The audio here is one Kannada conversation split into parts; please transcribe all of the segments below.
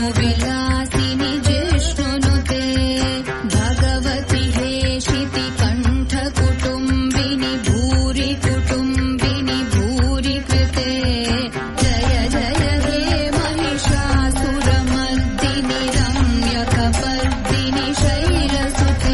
विलासिनि जिष्णुनुते भगवति हे शितिकण्ठकुटुम्बिनि भूरि कुटुम्बिनि भूरि कृते जय जय हे महिषासुरमर्दिनि रम्यकपर्दिनि शैलसुते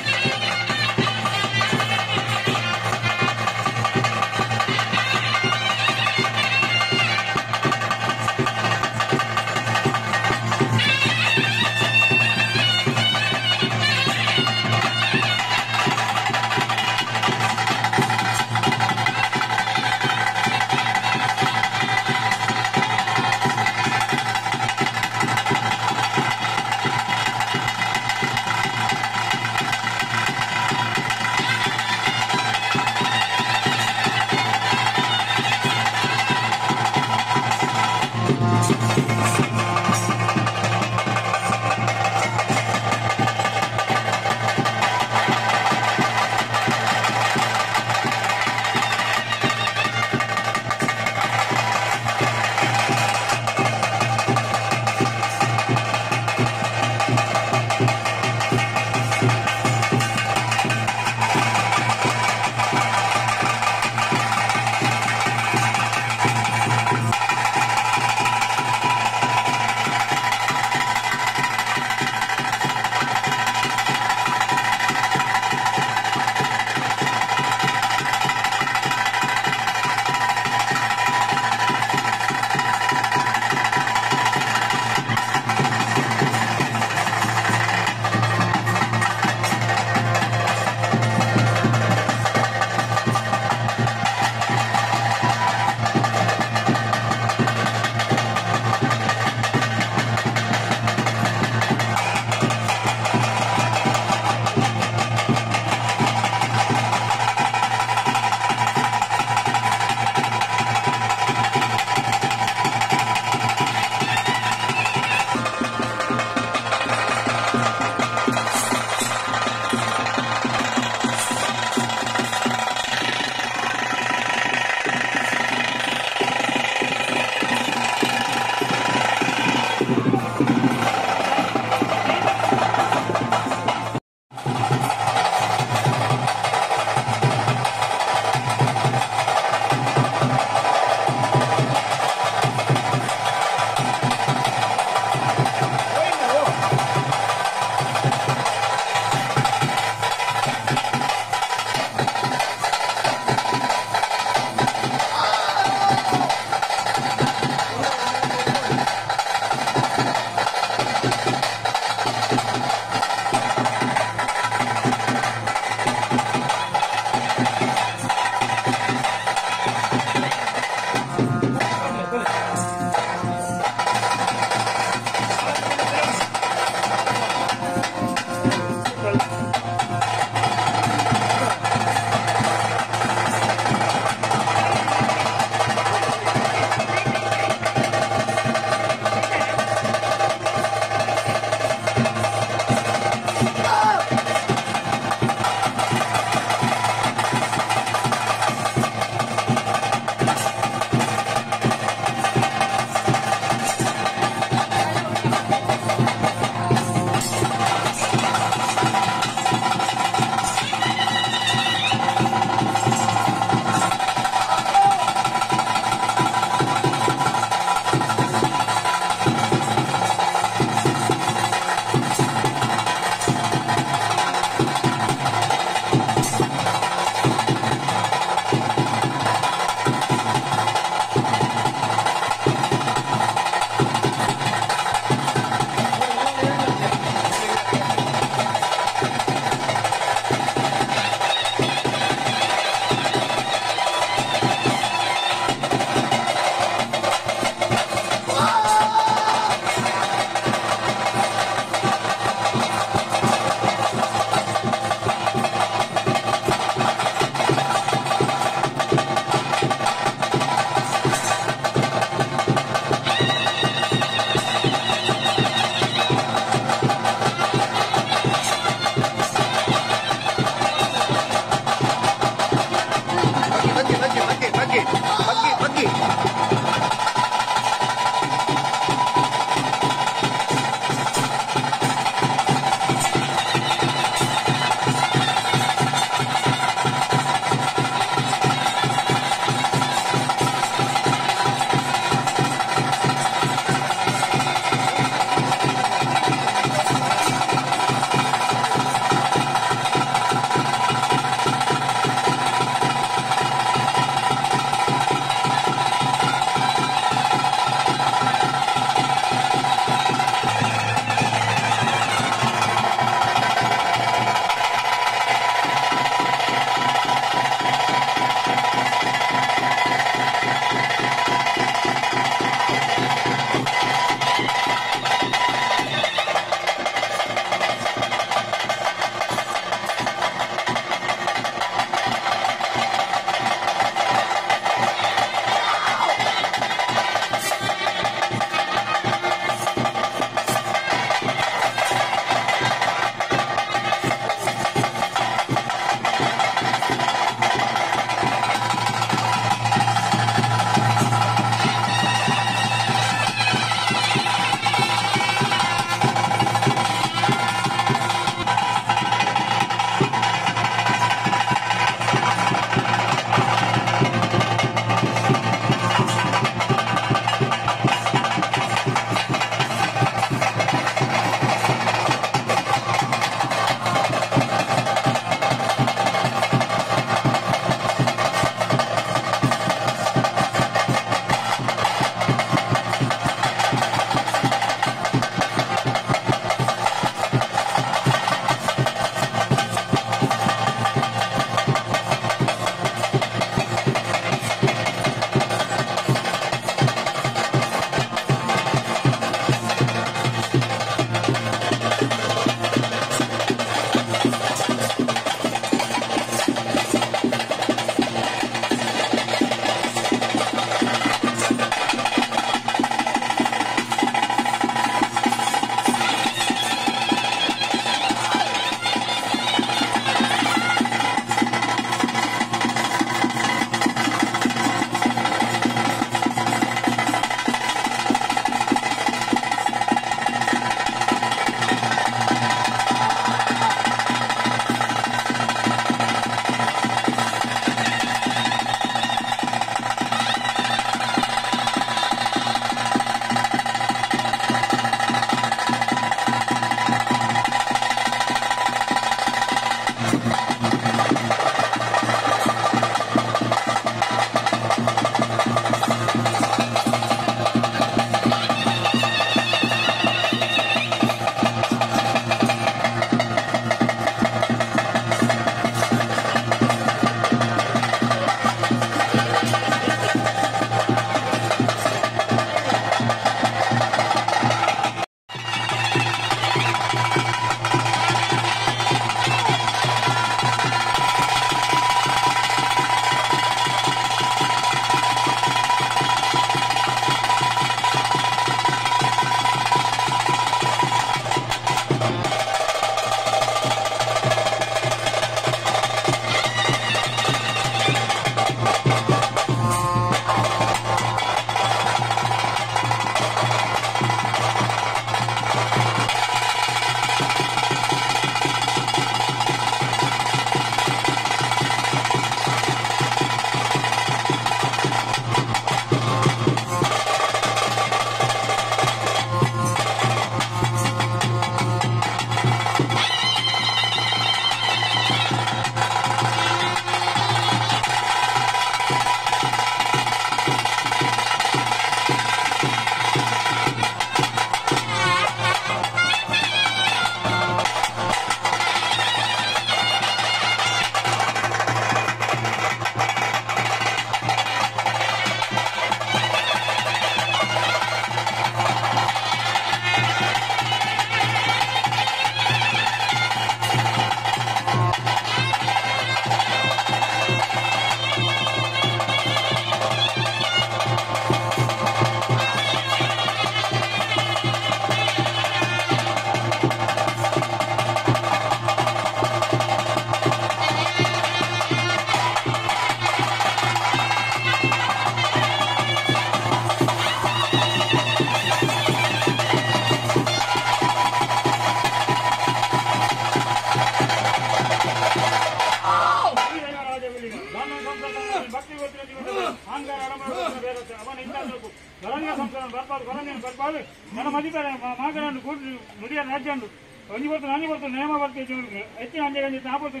ಬೇರೆ ಅವನ ಇಂಥದ್ದು ಗರಂಗ ಸಂಸಾರ ಬರ್ಬಾರ್ದು ಗರಂಗ ಬರ್ಬಾರ್ದು ನನ್ನ ಮದುವೆ ಮಾಗರನ್ನು ಕೂಡಿ ನುಡಿಯ ರಾಜ್ಯ ಉಂಟು ಒಂಜಿ ಬರ್ತು ನಾನಿ ಬರ್ತು ನೇಮ ಬರ್ತೀವಿ ಹೆಚ್ಚಿನ ಅಂಜೆ ಗಂಜಿ ನಾ ಬರ್ತು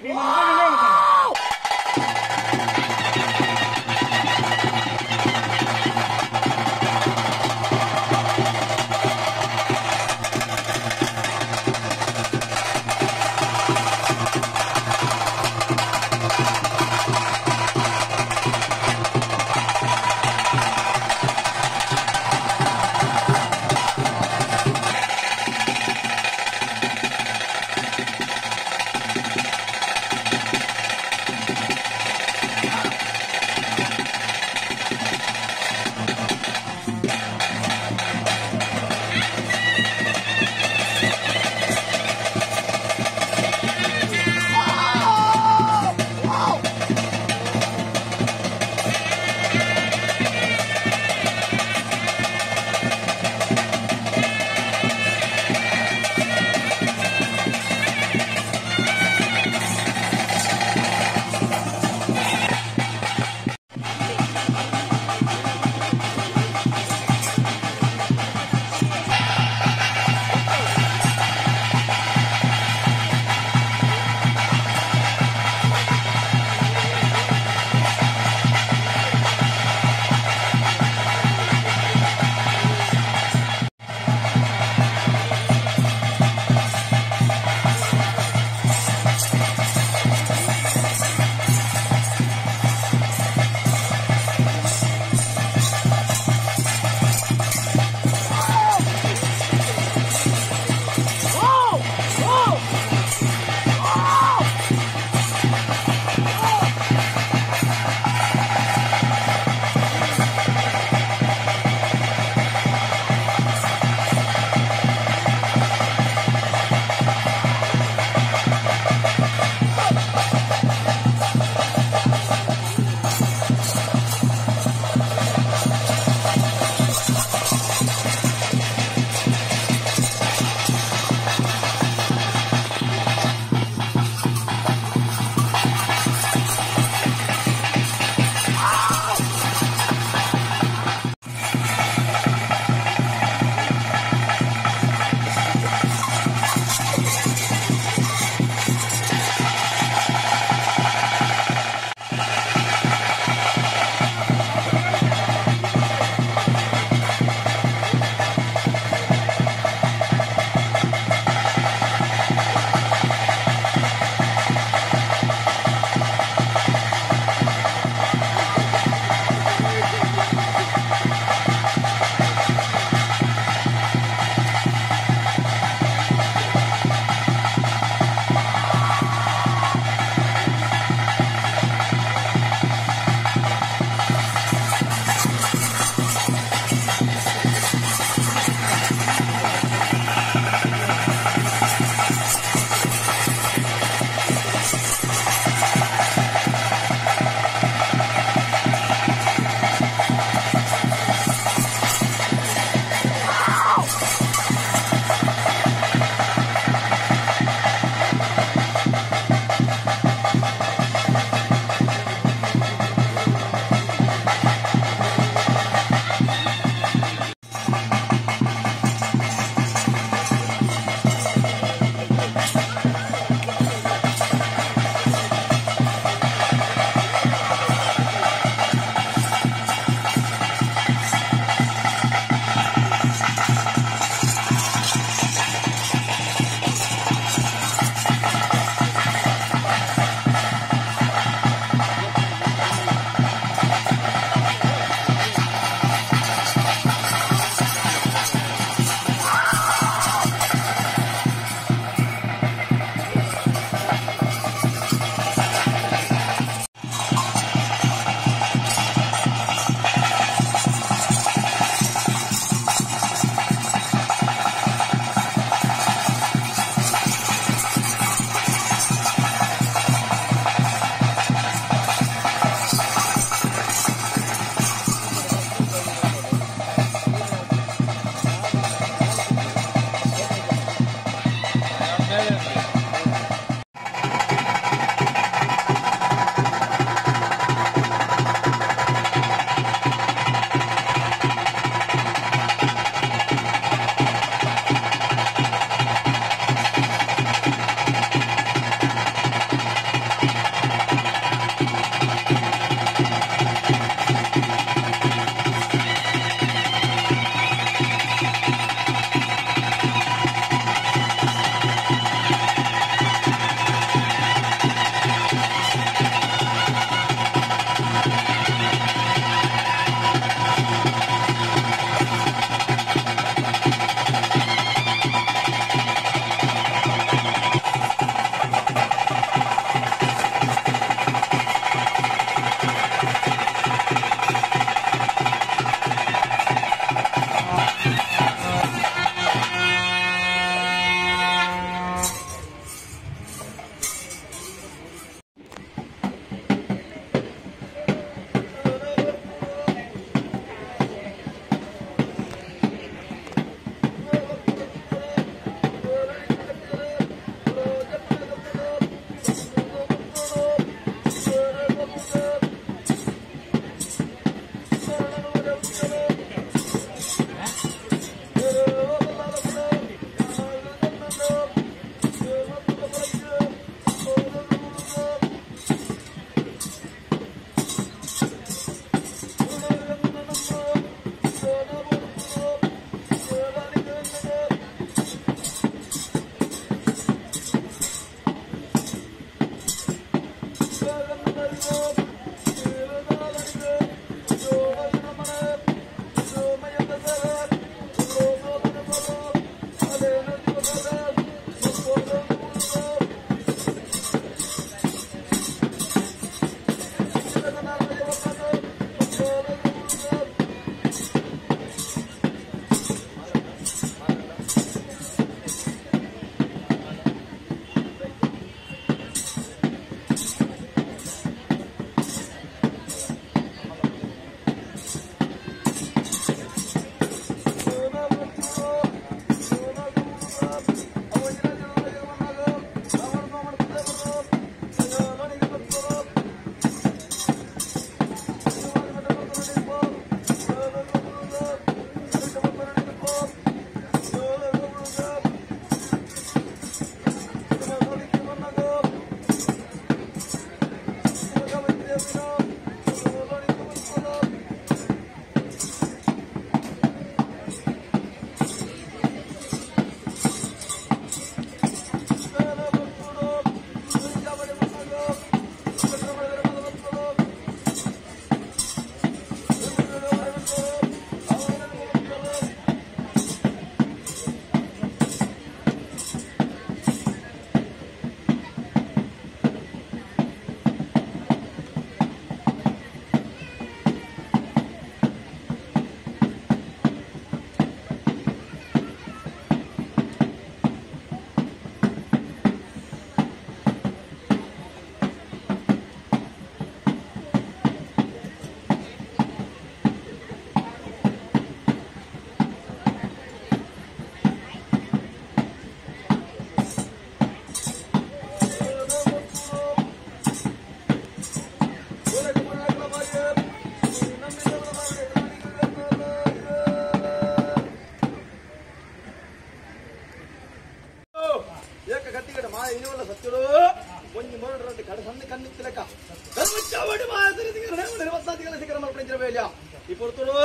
ಿ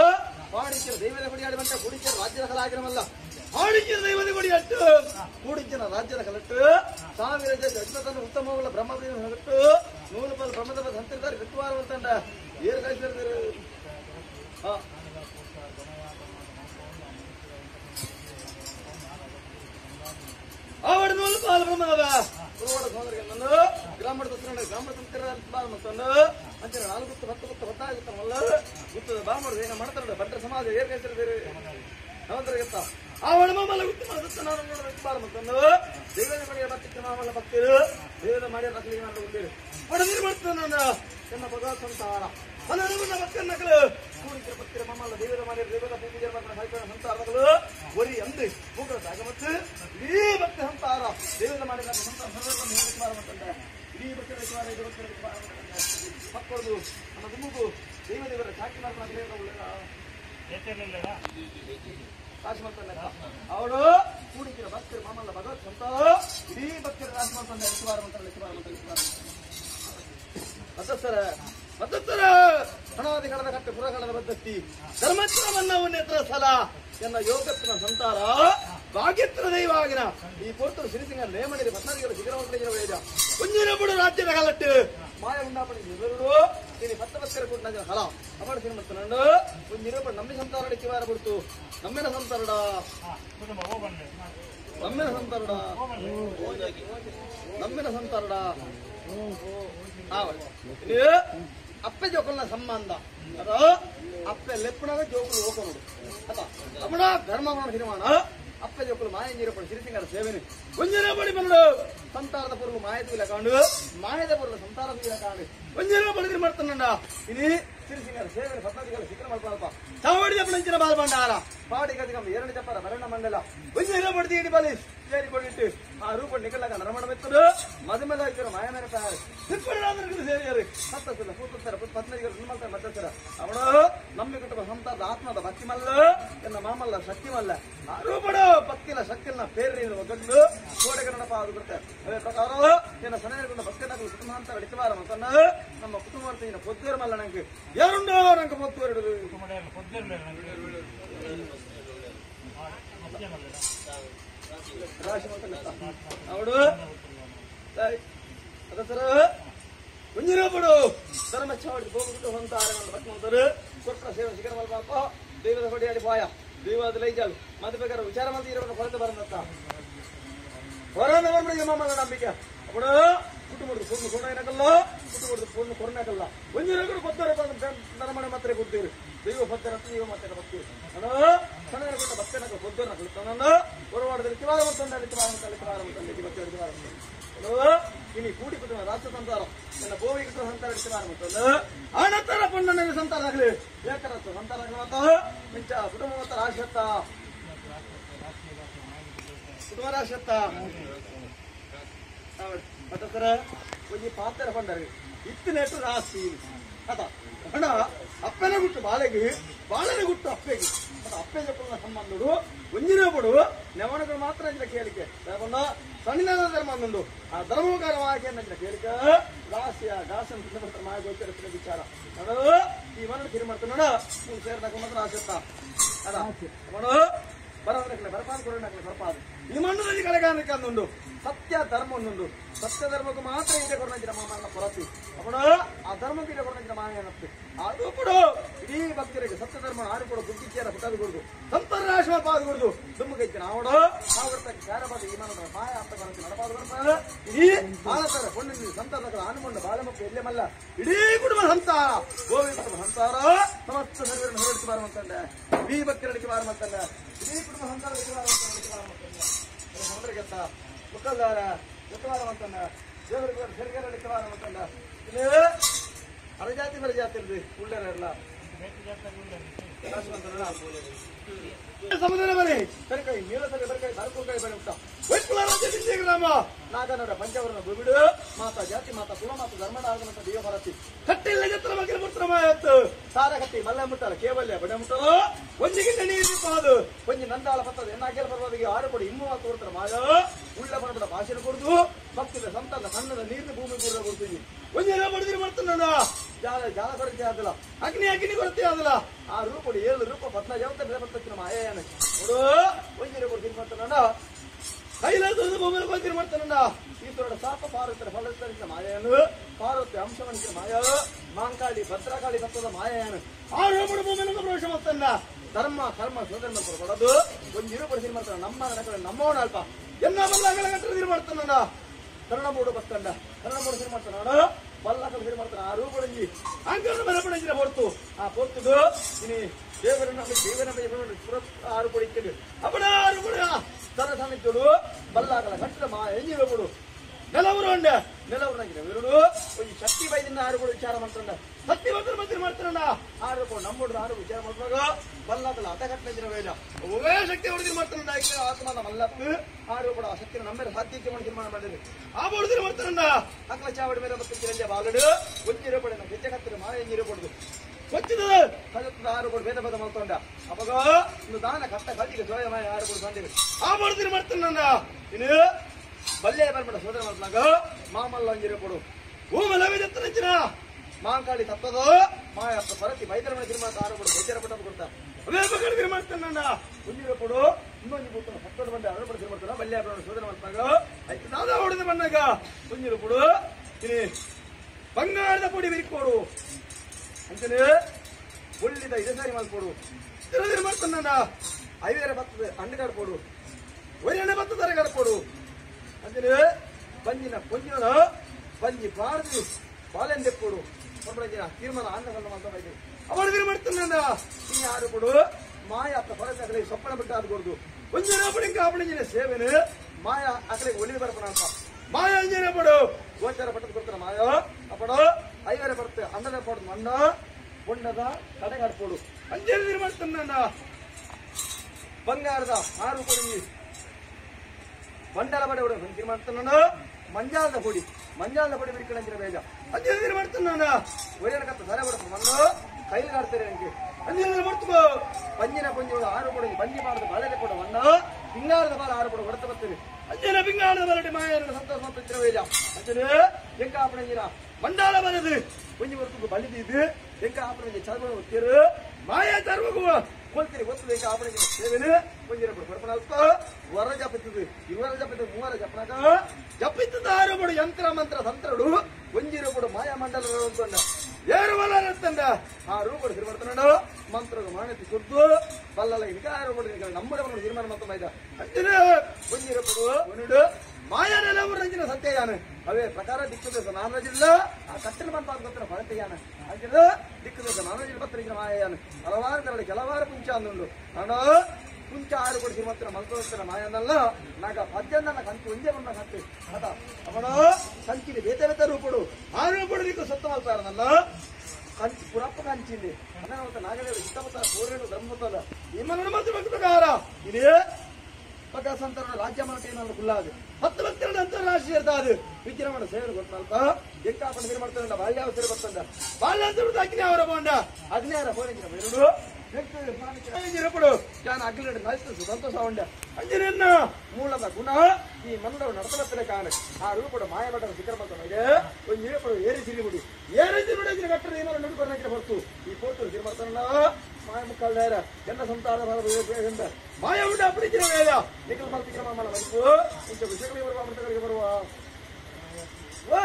ಪಾಡಿಂಚಿನ ದೈವದ ಕೊಡಿಯಾಡಿ ಬಂಟ ಕುಡಿಂಚಿನ ರಾಜ್ಯದ ಕಲಾಗಿರಮಲ್ಲ ಪಾಡಿಂಚಿನ ದೈವದ ಕೊಡಿಯಟ್ಟು ಕೂಡಿಂಚಿನ ರಾಜ್ಯದ ಕಲಟ್ಟು ಸಾವಿರ ಜನ ಅಜ್ಞತನ ಉತ್ತಮಗಳ ಬ್ರಹ್ಮದೇವ ಹೊರಟು ನೂರು ಪಾಲು ಬ್ರಹ್ಮದ ಸಂತಿರ್ತಾರೆ ಕಟ್ಟುವಾರ ಅಂತಂಡ ಏರು ಕಳಿಸಿರ್ತಾರೆ ಹಾ ಆವಡ ನೂಲು ಪಾಲು ಬ್ರಹ್ಮದವ ಕುರುವಾಡ ಸೋದರಿಗನ್ನನ್ನು ಗ್ರಾಮದ ತತ್ರ ಗ್ರಾಮದ ತಂತ್ರ ಬಾಳ ಮತ್ತೊಂದು ಅಂಚೆ ನಾಲ್ಕು ಗುತ್ತು ಹತ್ತು ಗುತ್ತು ಹೊತ್ತಾಗುತ್ತಲ್ಲ ಗುತ್ತದ ಬಾ ಮಾಡುದು ಏನ ಮಾಡ್ತಾರ ಭಟ್ರ ಸಮಾಜ ಏರ್ ಕಳಿಸಿರ್ತೀರಿ ನವಂತರಗತ್ತ ಆವಡ ಮಾಮಲ್ಲ ಗುತ್ತು ಮಾಡುತ್ತ ನಾನು ನೋಡೋದಕ್ಕೆ ಬಾಳ ಮತ್ತೊಂದು ದೇವದ ಮನೆಯ ಭಕ್ತಿ ಮಾಮಲ್ಲ ಭಕ್ತಿರು ದೇವದ ಮಾಡಿಯ ರಸಲಿಗೆ ಮಾಡಿ ಗೊತ್ತೀರಿ ಹೊಡೆದಿರು ಮಾಡ್ತಾನೆ ನಾನು ಎನ್ನ ಭಗವತ್ ಸಂತಾರ ಹಲವು ಭಕ್ತಿಯ ನಕಲು ಕೂಡಿಕೆ ಭಕ್ತಿರ ಮಾಮಲ್ಲ ದೇವದ ಮಾಡಿಯ ದೇವದ ಪೂಜೆ ಮಾಡ್ಕೊಂಡು ಹಾಕಿದ ಸಂತಾರಗಳು ಒರಿ ಅಂದು ಮೂಗರ ಜಾಗ ಮತ್ತು ಇಡೀ ಭಕ್ತಿ ಸಂತಾರ ದೇವದ ಮಾಡಿದ ಸಂತಾರ ಸರ್ವವನ್ನು ಹೇಳಿಕೆ ಮಾಡುವಂತಂದೆ ಇಡೀ ಭಕ್ತಿ ರಚಿವಾರ ಇದು ಭಕ್ತಿ ರಚಿವಾರ ಮಕ್ಕಳದು ನಮ್ಮ ಗುಂಬು ದೇವ ದೇವರ ಸಾಕಿ ಮಾಡ್ಕೊಂಡು ಎಚ್ಚರಿಲ್ಲ ಕಾಶಿ ಮಾಡ್ತಾನೆ ಅವಳು ಕೂಡಿಕಿನ ಭಕ್ತರು ಮಾಮಲ್ಲ ಭಗವತ್ ಸಂತ ಇಡೀ ಭಕ್ತರ ರಾಶಿ ಮಾಡ್ತಾನೆ ಲಿಖಿವಾರ ಮಾಡ್ತಾರೆ ಲಿಖಿವಾರ ಮಾಡ್ತಾರೆ ಲಿಖಿವಾರ ಮತ್ತಸ್ಸರ ಮತ್ತಸ್ಸರ ಹಣಾದಿ ಕಡದ ಕಟ್ಟೆ ಪುರಗಡದ ಬದ್ಧತಿ ಧರ್ಮಚ್ರವನ್ನ ಉನ್ನೆತ್ರ ಸಲ ಎನ್ನ ಯೋಗತ್ನ ಸಂತಾರ ಭಾಗ್ಯತ್ರ ದೈವಾಗಿನ ಈ ಪೋರ್ತರು ಸಿರಿಸಿಂಗ ನೇಮಣಿಗೆ ಪತ್ನಾದಿಗಳ ಶಿಖರವಂತರಿಗಿನ ವೇದ ಕುಂಜಿನ ಬುಡು ರಾಜ್ಯದ ಕಾಲಟ್ಟು ಮಾಯ ಉಂಡಾಪಣಿ ಇವರು దీని పత్త పత్ర కూడిన హల అప్పుడు తినమస్తున్నాడు నిరూపణ నమ్మి సంతారుడికి వార పుడుతూ నమ్మిన సంతారుడా ಕುಟುಂಬ ಹೋಗ್ಬಂಡೆ నమ్మిన సంతారుడా నమ్మిన సంతారుడా ఇది అప్ప జోకుల సంబంధ అదో అప్ప లెప్పుడగ జోకులు ఓకనుడు అత అప్పుడ ధర్మవన హిరమాణ ಅಪ್ಪ ಜೋಕುಲು ಮಾಯಂ ಜೀರಪಡು ಸಿರಿಸಿಂಗರ ಸೇವೆನೆ ಒಂಜನ ಬಡಿ ಬಂದು ಸಂತಾರದ ಪುರುಳು ಮಾಯದ ಕಾಂಡು ಮಾಯದ ಪುರುಳು ಸಂತಾರದ ಕಾಂಡು ಒಂಜನ ಬಡಿದ್ರೆ ಮಾಡ್ತಾನಂಡ ఇది సిరిసింగర సేవని పద్నాలుగు శిఖరం అల్పాల్ప చావడి చెప్పిన బాల్ బండార పాడి గదిగం ఎరడు చెప్పార మరణ మండల ಒಂಜನ ಬಡ್ದಿ ಇಡಿ ಬಲಿ ಸೇರಿ ಕೊಡಿಟ್ಟು ಆ ರೂಪ ನಿಗಲಾಗ ನರಮಣ ಮೆತ್ತದು ಮದುಮೆಲ ಇದ್ದರು ಮಾಯಮೇರ ಪಾರು ಸಿಪ್ಪರಾದ್ರು ಸೇರಿಯರು ಸತ್ತಸಲ ಕೂತರ ಪತ್ನಿಗರು ನಿಮ್ಮಲ್ತ ಮತ್ತಸರ ಅವಳು ನಮ್ಮಿ ಕುಟುಂಬ ಸಂತಾದ ಆತ್ಮದ ಭಕ್ತಿ ಮಲ್ಲ ಎನ್ನ ಮಾಮಲ್ಲ ಶಕ್ತಿ ಮಲ್ಲ ಆ ರೂಪಡು ಭಕ್ತಿಲ ಶಕ್ತಿನ ಪೇರಿ ಗಂಡು ಕೋಡೆಗರಣ ಪಾದು ಬಿಡ್ತಾರೆ ಅದೇ ಪ್ರಕಾರ ಏನ ಸನಗೊಂಡ ಭಕ್ತನಾಗಲು ಕುಟುಂಬಾಂತರ ಅಡಿತವಾರ ಮತ್ತನ್ನ ನಮ್ಮ ಕುಟುಂಬ పొద్దురు మళ్ళీ నాకు ఎవరుండో నాకు పొద్దురు ಕುಟುಂಬದಲ್ಲಿ పొద్దుರ್ಲಿಲ್ಲ రాశి అవుడు ಅದ ಸರ ಕುಂಜಿನప్పుడు ಧರ್ಮಚ್ಛಾವಡಿ ಹೋಗ್ಬಿಟ್ಟು ಹೊಂತ ಆರಗಂಟ ಬಟ್ಕೊಂತಾರೆ ಕೊಟ್ಟ ಸೇವೆ ಶಿಖರ ಮಲ್ ಪಾಪ ದೈವದ ಹೊಡಿ ಆಡಿ ಪಾಯ ದೈವದ ಲೈಜಾಲು ಮತ್ತೆ ಬೇಕಾದ್ರೆ ವಿಚಾರ ಮಂದಿ ಇರೋದು ಹೊರತು ಬರಂದತ್ತ ಹೊರನ ಬಂದ್ಬಿಡಿ ಮಮ್ಮಲ್ಲ ನಂಬಿಕೆ ಅప్పుడు ಕುಟುಂಬದ ಪೂರ್ಣ ಕೊಡೋನಕಲ್ಲ ಕುಟುಂಬದ ಪೂರ್ಣ ಕೊರನಕಲ್ಲ ಒಂಜಿನಗಳು ಬತ್ತಾರೆ ನರಮಣೆ ಮಾತ್ರ ಕೊಡ್ತೀವಿ ದೈವ ಭಕ್ತರ ದೈವ ಮತ್ತೆ ಬರ್ತೀವಿ ಅಣ್ಣ ಸಣ್ಣ ಕೊಟ್ಟ ಭಕ್ತನಕ ಬೊದ್ದನ ಕಲಿತಾನನ್ನ ಹೊರವಾಡದಲ್ಲಿ ಕಿವಾರ ಮತ್ತೊಂದು ಕಿವಾರ ಮತ್ತಲ್ಲಿ ಕಿವಾರ ಮತ್ತಲ್ಲಿ ಕಿವತ್ತೆ ಕಿವಾರ ಇನಿ ಕೂಡಿ ಕುಟುಂಬ ರಾಷ್ಟ್ರ ಸಂಸಾರ ನನ್ನ ಬೋವಿ ಕುಟುಂಬ ಸಂತಾರ ಕಿವಾರ ಮತ್ತೊಂದು ಅನಂತರ ಪುಣ್ಯ ಸಂತಾರ ಆಗಲಿ ಯಾಕರ ಸಂತಾರ ಮತ್ತ ಮಿಂಚ ಕುಟುಂಬ ಮತ್ತ ರಾಶತ್ತ ಕುಟುಂಬ ರಾಶತ್ತ ಅದಕ್ಕರ ಒಂದು ಪಾತ್ರ ಬಂಡರು ಇತ್ತಿನೆಟ್ಟು ರಾಶಿ ಅದ ಹಣ ಅಪ್ಪನ ಗುಟ್ಟು ಬಾಳೆಗೆ ಬಾಳನ ಗುಟ್ಟು ಅಪ್ಪೆಗೆ ಅದು ಅಪ್ಪೆ ಜಪ್ಪನ ಸಂಬಂಧಡು ಒಂಜಿನ ಬಡು ನೆವಣಗಳು ಮಾತ್ರ ಅಂಜಿನ ಕೇಳಿಕೆ ಯಾಕಂದ ಸಣ್ಣ ಧರ್ಮ ಆ ಧರ್ಮಕಾರ ಮಾಕೆ ಅಂಜಿನ ಕೇಳಿಕೆ ರಾಶಿಯ ಗಾಸನ್ ತಿಂದ ಮಾಯ ಗೋಚರ ವಿಚಾರ ನೋಡು ಈ ಮನ ತಿರು ಮಾಡ್ತಾನೆ ನೋಡು ನೀವು ಸೇರಿದಾಗ ಮಾತ್ರ ರಾಶಿ ಅತ್ತ ಅದ ನೋಡು ಬರೋದಕ್ಕೆ ಬರಪಾದ ಕೊರೋನಕ್ಕೆ ಬರಪಾದ ಈ ಮಣ್ಣಲ್ಲಿ ಕಳೆಗಾನಕ್ಕೆ ಅಂದುಂಡು ಸತ್ಯ ಧರ್ಮ ಒಂದೊಂದು ಸತ್ಯ ಧರ್ಮಕ್ಕೆ ಮಾತ್ರ ಇದೆ ಕೊರನಂಚಿನ ಮಾಮಲ್ಲ ಕೊರತಿ ಅವನು ಆ ಧರ್ಮಕ್ಕೆ ಇದೆ ಕೊರನಂಚಿನ ಮಾಯ ಅನ್ನತ್ತೆ ಅದು ಕೂಡ ಇಡೀ ಭಕ್ತರಿಗೆ ಸತ್ಯ ಧರ್ಮ ಆರು ಕೂಡ ಬುದ್ಧಿಚ್ಚಾರ ಪುಟ್ಟದು ಕೊಡುದು ಸಂತರಾಶ್ವ ಪಾದ ಕೊಡುದು ದುಮ್ಮಕ್ಕೆ ಇಚ್ಚಿನ ಅವನು ಸಾವಿರಕ್ಕೆ ಕಾರ್ಯಪಾದ ಈ ಮಾನವ ಮಾಯ ಅಂತ ಬರುತ್ತೆ ನಡಪಾದ ಬರ್ತಾರೆ ಇಡೀ ಆನತರ ಕೊಂಡಿ ಸಂತಾನಗಳ ಆನುಮಂಡ ಬಾಲಮಕ್ಕ ಎಲ್ಲೇ ಮಲ್ಲ ಇಡೀ ಕುಟುಂಬ ಸಂತಾರ ಗೋವಿ ಕುಟುಂಬ ಸಂತಾರ ಸಮಸ್ತ ಸರ್ವರನ್ನು ಹೊರಡಿಸಿ ಬಾರಮಂತಂದೆ ಈ ಭಕ್ತರಡಿಕೆ ಬಾರಮಂತಂದೆ ಇಡೀ ಕುಟುಂಬ ಸಂತಾರ ಸಂದರ್ಗತ್ತ ಮುಖಲ್ದಾರ ಮುಖವಾರವಂತಂದ ದೇವರಿಗೆ ಸರಿಗಾರ ಲಿಖವಾರವಂತಂದ ಇಲ್ಲಿ ಅರಜಾತಿ ಬರಜಾತಿ ಇಲ್ರಿ ಉಳ್ಳರೆಲ್ಲ ಸಮುದ್ರ ಬರಿ ಸರಿಕಾಯಿ ನೀಲ ಸರಿ ಬರಕಾಯಿ ಬರಕಾಯಿ ಬರಿ ಉಂಟ ವೈಕುಲ ರಾಜ್ಯ ಬಿಂದಿ ಗ್ರಾಮ ನಾಗನವರ ಪಂಚವರನ ಬಿಡು ಮಾತಾ ಜಾತಿ ಮಾತಾ ಕುಲ ಮಾತಾ ಧರ್ಮದ ಆಗಮಂತ ದೇವ ಭಾರತಿ ಕಟ್ಟಿಲ್ಲ ಜತ್ರ ಮಗಿಲ ಪುತ್ರ ಮಾಯತ್ತು ಸಾರ ಕಟ್ಟಿ ಮಲ್ಲ ಮುಟ್ಟಾರ ಕೇವಲ್ಯ ಬಡ ಮುಟ್ಟಲು ಒಂಜಿಗಿಂತ ನೀರು ಪಾದು ಒಂಜಿ ನಂದಾಳ ಪತ್ತದ ಎನ್ನಾಕೆಲ ಪರ್ವದಿಗೆ ಆರು ಕೊಡಿ ಇಮ್ಮು ಮಾತು ಕೊಡ್ತಾರೆ ಮಾಯ ಉಳ್ಳ ಬಡಬಡ ಭಾಷೆ ಕೊಡುದು ಭಕ್ತಿದ ಸಂತಾನ ಸಣ್ಣದ ನೀರಿನ ಭೂಮಿ ಕೂಡ ಕೊಡ್ತೀವಿ ಒಂದಿನ ಬಡದಿರಿ ಮಾಡ್ತಾನ ಜಾಲ ಜಾಲ ಕೊರತೆ ಆದಲ್ಲ ಅಗ್ನಿ ಅಗ್ನಿ ಕೊರತೆ ಆದಲ್ಲ ಆ ರೂಪ ಏಳು ರೂಪ ಪದ್ನ ಜವತ ಬೆಲೆ ಬರ್ತಕ್ಕಿನ ಮಾಯನ ನೋಡು ಒಂದಿನ ಕೊಡ್ತೀನಿ ಮಾಡ್ತಾನ ಕೈಲಾಸದ ಭೂಮಿಯಲ್ಲಿ ಬಂದಿರ ಮಾಡ್ತಾನಣ್ಣ ಈಶ್ವರನ ಶಾಪ ಪಾರ್ವತರ ಫಲಸ್ತರಿಸಿದ ಮಾಯನು ಪಾರ್ವತಿ ಅಂಶವನಿಸಿದ ಮಾಯ ಮಾಂಕಾಳಿ ಭದ್ರಕಾಳಿ ತತ್ವದ ಮಾಯನು ಆ ರೂಪದ ಭೂಮಿಯನ್ನು ಪ್ರವೇಶ ಮಾಡ್ತಾನ ಧರ್ಮ ಕರ್ಮ ಸ್ವಧರ್ಮ ಕೊಡೋದು ಒಂದು ಇರುಪಡಿಸಿ ಮಾಡ್ತಾನೆ ನಮ್ಮ ನನಗೆ ನಮ್ಮವನ ಅಲ್ಪ ಎನ್ನ ಬಲ್ಲ ಅಂಗಳ ಗಂಟೆ ಮಾಡ್ತಾನಣ್ಣ ಕನ್ನಡ ಬೋರ್ಡು ಬಸ್ತಂಡ ಕನ್ನಡ ಬೋರ್ಡು ಸಿರಿ ಮಾಡ್ತಾನ ಬಲ್ಲ ಸಿರಿ ಮಾಡ್ತಾನ ಆ ರೂಪಡಂಜಿ ಅಂಕನ ಬರಪಡಂಜಿನ ಹೊರತು ಆ ಪೊರ್ತುದು ಇನಿ ದೇವರ ನಮಗೆ ದೇವರ ನಮಗೆ ಸುರತ್ ಆರು ಕೊಡಿಕ್ಕಿದೆ ಅಪಡ ಆರು ಕೊಡ ತನ ಸಮಿತಿಗಳು ಬಲ್ಲಾಗಲ ಗಂಟಲ ಮಾ ಎಂಜಿನ ಕೊಡು ನೆಲವರು ಅಂಡ ನೆಲವರು ನಂಗೆ ವಿರುಡು ಒಂದು ಶಕ್ತಿ ಬೈದಿಂದ ಆರು ಕೊಡು ವಿಚಾರ ಮಾಡ್ತಾನ ಸತ್ಯ ಮಂತ್ರ ಮಂತ್ರ ಮಾಡ್ತಾನ ಆರು ಕೊಡು ನಮ್ಮೊಡ್ದು ಆರು ವಿಚಾರ ಮಾಡುವಾಗ ಬಲ್ಲಾಗಲ ಅಟಗಟ್ಟನ ವೇದ ಒವೇ ಶಕ್ತಿ ಹೊಡೆದಿರು ಮಾಡ್ತಾನ ಈಗ ಆತ್ಮನ ಮಲ್ಲಪ್ಪು ಆರು ಕೂಡ ಆ ಶಕ್ತಿನ ನಮ್ಮೇಲೆ ಸಾಧ್ಯತೆ ಮಾಡಿ ತೀರ್ಮಾನ ಮಾಡಿದ್ರು ಆ ಬಡ್ದಿರು ಮಾಡ್ತಾನ ಅಕ್ಕಲ ಚಾವಡಿ ಮೇಲೆ ಮತ್ತೆ ಕಿರಂಜ ಬಾಗಡು ಒಂಜಿರೋ ಪಡೆ ಗೆಜ್ಜೆ ಕತ್ತಿರ ಮಾಯ ಎಂಜಿರೋ ಪಡೆದು వచ్చింది కలుపుతుంది ఆరు కూడా భేద భేద అవుతుండ అప్పగా నువ్వు దాన కట్ట కల్లికి జోయమాయ ఆరు కూడా సండి ఆ పడు తిని మడుతున్నా నేను బల్లే బర్మడ సోదర మడుతున్నాಗ ಮಾಮಲ್ಲ ಅಂಗಿರಪಡು ಭೂಮಲ ವಿದತ್ತನಿಂಚಿನ ಮಾಂಕಾಳಿ ತಪ್ಪದೋ ಮಾ ಅಪ್ಪ ಪರತಿ ಬೈದರ ಮನೆ ತಿರುಮಾಟ ಆರು ಕೂಡ ಬೇಜಾರ ಪಟ್ಟ ಕೊಡ್ತಾ ಅವೇ ಬಗಡ ತಿರುಮಾಡ್ತಾನ ಕುಂಜಿರಪಡು ಇನ್ನೊಂದು ಬಿಟ್ಟು ಹತ್ತೊಂದು ಬಂದೆ ಆರು ಕೂಡ ತಿರುಮಾಡ್ತಾನ ಬಲ್ಲೆ ಬರ್ಮಡ ಸೋದರ ಮಡ್ತಾಗ ಆಯ್ತು ನಾದ ಹೊಡೆದು ಬಂದಾಗ ಕುಂಜಿರಪಡು ಇಲ್ಲಿ ಬಂಗಾರದ ಪುಡಿ ಬಿರಿಕೋಡು ಅಂತಾನೆ ಒಳ್ಳಿದ ಇದೆ ಸಾರಿ ಮಾಡ್ಕೊಡು ತಿರುದಿರ ಮಾಡ್ತಾನ ಐವೇರ ಬರ್ತದೆ ಹಣ್ಣು ಕಡ್ಕೊಡು ಒಳ್ಳೆಣ್ಣೆ ಬತ್ತ ತರ ಕಡ್ಕೊಡು ಅಂತಾನೆ ಬಂಜಿನ ಕೊಂಜಿನ ಬಂಜಿ ಬಾರ್ದು ಬಾಲೆಂದೆ ಕೊಡು ಒಬ್ಬರಂಜಿನ ತೀರ್ಮಾನ ಅನ್ನ ಸಣ್ಣ ಮಾಡ್ತಾ ಇದ್ದೀವಿ ಅವಳು ತಿರು ಮಾಡ್ತಾನ ಈ ಯಾರು ಕೊಡು ಮಾಯ ಅತ್ತ ಹೊರಗೆ ಸೊಪ್ಪನ ಬಿಟ್ಟು ಅದು ಕೊಡುದು ಒಂಜಿನ ಅಪ್ಪಳಿಂಗ ಅಪ್ಪಳಿಂಜಿನ ಸೇವೆನು ಮಾಯ ಅಕಡೆ ಒಲಿ ಬರಪಣ ಅಂತ ಮಾಯ ಅಂಜನ ಪಡು ಗೋಚರ ಪಟ್ಟದ ಕೊಡ್ತಾರ ಮಾಯ ಅಪ್ಪಡು ಐವರ ಬರುತ್ತೆ ಅನ್ನದ ಪಡ್ದು ಮಣ್ಣ ಬಣ್ಣದ ಕಡೆಗಾಡ್ಪೋಡು ಅಂಜನ ಮಾಡ್ತಾನ ಬಂಗಾರದ ಆರು ಕೊಡಿ ಮಂಡಲ ಬಡೆ ಹೊಡೆ ಬಂಕಿ ಮಾಡ್ತಾನ ಮಂಜಾಲದ ಹೊಡಿ ಮಂಜಾಲದ ಹೊಡಿ ಬಿಡ್ಕೊಳ್ಳಂಗಿರ ಬೇಗ ಅಂಜನ ಮಾಡ್ತಾನ ಒಳ್ಳೆಯ ಕತ್ತ ಸರ ಬಡಪ ಮಣ್ಣು ಕೈಲಿಗಾಡ್ತಾರೆ ನನಗೆ ಅಂಜನ ಮಾಡ್ತುಕೋ ಪಂಜಿನ ಪಂಜಿ ಆರು ಕೊಡಿ ಪಂಜಿ ಮಾಡದ ಬಾಳೆ ಕೊಡ ಮಣ್ಣ ಪಿಂಗಾರದ ಬಾಲ ಆರು ಕೊಡ ಹೊಡೆತ ಬರ್ತೀವಿ ಅಂಜನ ಪಿಂಗಾರದ ಬರಡಿ ಮಾಯ ಸಂತೋಷ ಮಾಡ್ತಿದ್ರ ಬೇಗ ಅಂಜನ ಎಂಕ ಆಪಣಂಜಿನ ಮಂಡಾಲ ಬರದು கொஞ்சம் ஒருத்துக்கு பள்ளி இது எங்க ஆப்பரஞ்ச சர்வ ஒத்திரு மாயா சர்வகு ಕೊಲ್ತೀರಿ ಗೊತ್ತು ಬೇಕು ಆಪಣಿಗೆ ಸೇವೆನು கொஞ்சம் ಪಡ್ಪಣ ವರ ಜಪಿತ್ತದು ಇವರ ಜಪಿತ್ತು ಮೂವರ ಜಪನಾಗ ಜಪಿತ್ತದ ಆರುಬಡು ಯಂತ್ರ ಮಂತ್ರ ತಂತ್ರಡು ಒಂಜಿರುಬಡು ಮಾಯಾ ಮಂಡಲ ಅಂತಂಡ ಏರು ಬಲ್ಲ ಅಂತಂಡ ಆ ರೂಪಡು ತಿರುಮಡ್ತಾನ ಮಂತ್ರದ ಮಾನತಿ ಕುರ್ದು ಬಲ್ಲಲ್ಲ ಈಗ ಆರುಬಡು ನಮ್ಮಡ ತೀರ್ಮಾನ ಮಾಡ್ತಾ ಇದ್ದ ಅಂಜನ ಒಂಜಿರುಬಡು ಒನಡು ಮಾಯಾನೆಲ್ಲ ರಂಜಿನ ಸತ್ಯಯಾನ ಅವೇ ಪ್ರಕಾರ ದಿಕ್ಕುದೇಶ ನಾನಜಿಲ್ಲ ಆ ಕಟ್ಟಲು ಬಂದ ಗೊತ್ತಿರ ಫಲತೆಯಾನ ಅಂಜಿನ ದಿಕ್ಕುದೇಶ ನಾನಜಿಲ್ಲ ಪತ್ರಿಕೆ ಮಾಯಾನ ಹಲವಾರು ಕರಡಿ ಕೆಲವಾರು ಕುಂಚ ಅಂದುಂಡು ಅಣ್ಣ ಕುಂಚ ಆರು ಕೊಡಿಸಿ ಮಾತ್ರ ಮಲ್ಕೋಸ್ಕರ ಮಾಯನಲ್ಲ ನಾಗ ಪದ್ಯನ್ನ ಕಂತು ಒಂದೇ ಬಂದ ಕಂತು ಅದ ಅವನ ಕಂಚಿನ ಬೇತೆ ಬೇತೆ ರೂಪಡು ಆ ರೂಪಡು ನೀಕು ಸತ್ತ ಮಲ್ಪಾರನಲ್ಲ ಕಂಚಿ ಪುರಪ್ಪ ಕಂಚಿಂది ಅನಾಹುತ ನಾಗದೇವ ಇಷ್ಟಪತ್ತ ಸೂರ್ಯನು ಧರ್ಮತಲ್ಲ ನಿಮ್ಮನ್ನು ಮಾತ್ರ ಪ್ರಕಾರ ಇದೇ ಸಂತರ ರಾಜ್ಯ ಮನಟ ಏನಾದ್ರು ಕುಲ್ಲಾದು ಹತ್ತು ಭಕ್ತರ ಅಂತಾರಾಷ್ಟ್ರೀಯ ಇರ್ತಾದು ವಿಜೃಂಭಣೆ ಸೇವೆ ಗೊತ್ತಲ್ಪ ಎಂಕಾಪಣ ನೀರು ಮಾಡ್ತಾರಂಡ ಬಾಲ್ಯಾವಸರ ಬರ್ತಂಡ ಬಾಲ್ಯಾಂತರ ಅಗ್ನಿ ಅವರ ಬಾಂಡ ಅಗ್ನಿಯಾರ ಹೋಲಿಂಗಿನ ಬೇರುಡು ಇರಪಡು ಯಾನ ಅಗ್ನಿ ನೈಸ್ತು ಸಂತೋಷ ಉಂಡ ಅಂಜನೆಯನ್ನ ಮೂಲದ ಗುಣ ಈ ಮನ್ನಡವು ನಡತಲತ್ತಿನ ಕಾರಣ ಆ ರೂಪಡು ಮಾಯಬಟ್ಟದ ಶಿಖರ ಮಾಡ್ತಾನೆ ಒಂದು ಇರಪಡು ಏರಿ ಸಿರಿಬಿಡಿ ಏರಿ ಸಿರಿಬಿಡಿ ಕಟ್ಟಡ ಏನಾರು ನಡುಕೊರ್ನಕ್ಕೆ ಹೊರತು ಈ ಪೋಟು ಸಿರಿ ಮಾಡ್ತಾನಲ್ಲ ಮಾಯ ಮುಕ್ಕಲ್ದಾರ ಎನ್ನ ಸಂತಾನ ಮಾಯ ಉಂಡ ಅಪ್ಪಡಿಸಿನ ವೇದ ನಿಖಿಲ್ ಮಲ್ತಿ ಕ್ರಮ ಮಾಡ ಮರಿಪು ಇಂಥ ವಿಷಯಗಳಿಗೆ ಬರುವ ಅಮೃತಗಳಿಗೆ ಬರುವ ಓ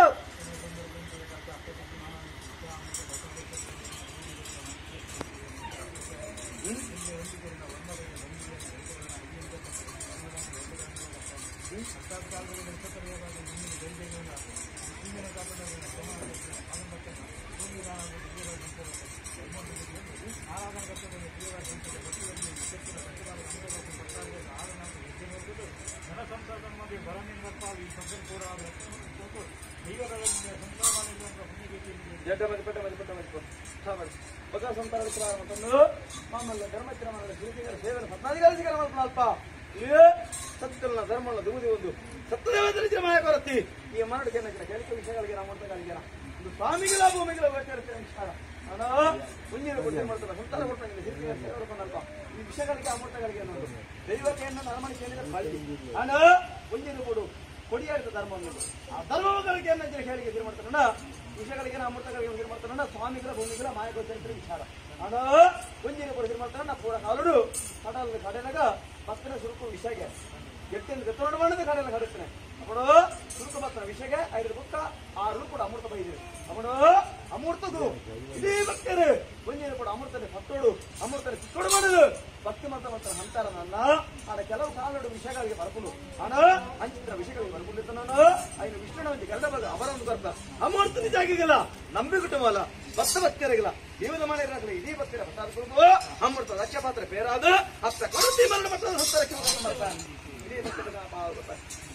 ಜಡ್ಡ ಮರಿಪಟ್ಟ ಮರಿಪಟ್ಟ ಮರಿಪಟ್ಟ ಹಾ ಮಾಡಿ ಬಗ ಸಂತಾನ ಪ್ರಾರಂಭವನ್ನು ಮಾಮಲ್ಲ ಧರ್ಮಚರ ಮಾಡದ ಶ್ರೀತಿಗರ ಸೇವನ ಸತ್ನಾದಿಗಾರಿಸಿಗರ ಅಲ್ಪ ಇಲ್ಲಿ ಸತ್ಕಲ್ನ ಧರ್ಮಗಳ ದುಗುದಿ ಒಂದು ಸತ್ಯದೇವತರಿಸಿದ ಮಾಯ ಕೊರತಿ ಈ ಮರಡಿಗೆ ನಗರ ಕೇಳಿಕೆ ವಿಷಯಗಳಿಗೆ ನಾವು ಮಾಡ್ತಗಾಲಿಗೆ ಒಂದು ಸ್ವಾಮಿಗಳ ಭೂಮಿಗಳ ಬೇಕಾಡ್ತೇನೆ ವಿಚಾರ ಹಣ ಮುಂದಿನ ಕೊಟ್ಟು ಮಾಡ್ತಾರೆ ಸಂತಾನ ಕೊಡ್ತಾನೆ ಶ್ರೀತಿಗರ ಸೇವನ ಬಂದಲ್ಪ ಈ ವಿಷಯಗಳಿಗೆ ಅಮೃತಗಳಿಗೆ ಅನ್ನೋದು ದೈವಕ್ಕೆ ಏನು ನರಮಣಿ ಕೇಳಿದ್ರೆ ಬಳ್ಳಿ ಹಣ ಮುಂದಿನ ಕೊಡು ಕೊಡಿಯಾಡಿದ ಧರ್ಮ ಅನ್ನೋದು ಆ ಧರ್ಮಗಳಿಗೆ ಏನಂತ ಹೇಳಿಕೆ ಇದು ಮಾಡ್ತಾರಣ್ಣ ವಿಷಯಗಳಿಗೆ ಅಮೃತಗಳಿಗೆ ಏನು ಮಾಡ್ತಾನ ಸ್ವಾಮಿಗಳ ಭೂಮಿಗಳ ಮಾಯಗೋಚರಿಸಿದ ವಿಚಾರ ಅದ ಒಂಜಿನ ಕೊಡಿಸಿ ಮಾಡ್ತಾನ ನಾ ಪೂರ ಕಾಲುಡು ಕಡಲ ಕಡೆನಾಗ ಭಕ್ತನ ಸುರುಕು ವಿಷಯಗೆ ಎತ್ತಿನ ಗತ್ತೋಣ ಮಾಡಿದ ಕಡೆಲ್ಲ ಕಡುತ್ತಾನೆ ಅప్పుడు ಸುರುಕು ಭಕ್ತನ ವಿಷಯಗೆ ಐದು ಬುಕ್ಕ ಆರು ಕೂಡ ಅಮೃತ ಬೈದಿರಿ ಅప్పుడు ಅಮೃತದು ಇಡೀ ಭಕ್ತರು ಒಂಜಿನ ಕೂಡ ಅಮೃತನೆ ಸತ್ತೋಡು ಅಮೃತನೆ ಚಿಕ್ಕೋಡು ಮಾಡುದು ಭಕ್ತಿ ಮತ ಮಾಡ್ತಾನೆ ಅಂತಾರ ನನ್ನ ಆಡ ಕೆಲವು ಕಾಲಡು ವಿಷಯಗಳಿಗೆ ಬರ್ಕೊಂಡು ಆನ ಅಂಚಿನ ವಿಷಯಗಳಿಗೆ ಬರ್ಕೊಂಡಿದ್ದ ನಾನು ಐನು ವಿಷ್ಣುನ ಒಂದು ಗಲ್ಲ ಬಗ ಅವರ ಒಂದು ಬರ್ತ ಅಮೃತ ಜಾಗಿಗಲ್ಲ ನಂಬಿ ಕುಟುಂಬಲ್ಲ ಭಕ್ತ ಭಕ್ತರಿಗಿಲ್ಲ ಜೀವನ ಮಾಡಿರಾಗಲಿ ಇಡೀ ಭಕ್ತರ ಭಕ್ತಾರ್ಕೊಂಡು ಅಮೃತ ಲಕ್ಷ ಪಾತ್ರ ಪೇರಾದ ಅತ್ತ ಕೊರತಿ ಮರಣ ಮಟ್ಟದ ಹತ್ತರ ಮಾಡ್ತಾನೆ ಇಡೀ ಭಕ್ತರ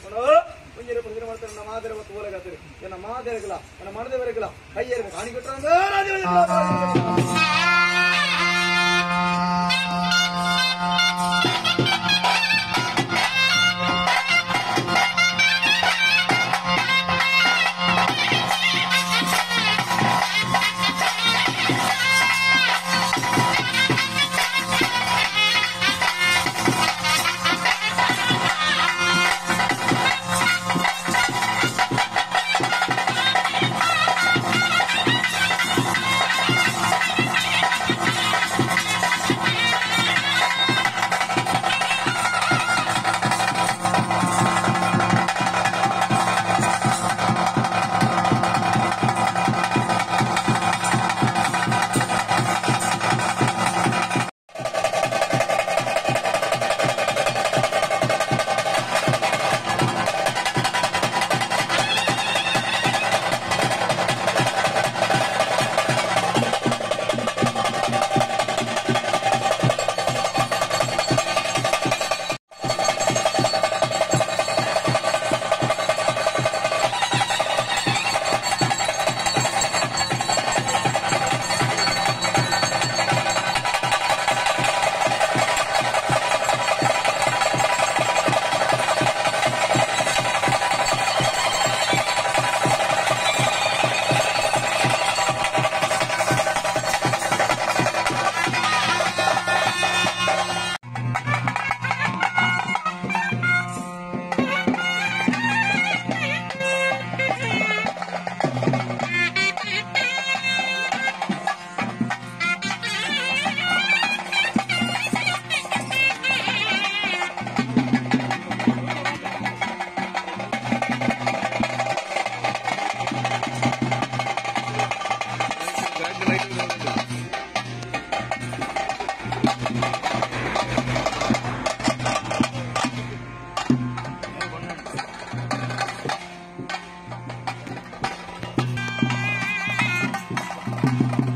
ಮುಂಜಾನೆ ಪ್ರತಿದಿನ ಮಾಡ್ತಾರೆ ನಮ್ಮ ಮಾದರಿ ಮತ್ತು ಓಲಗಾತರು ನನ್ನ ಮಾದರಿಗಳ ನನ್ನ ಮಾಡದವರಿಗಳ ಕೈಯರಿಗೆ ಕಾಣಿಕೊಟ್ಟರಂಗ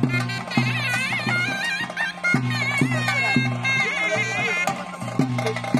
Thank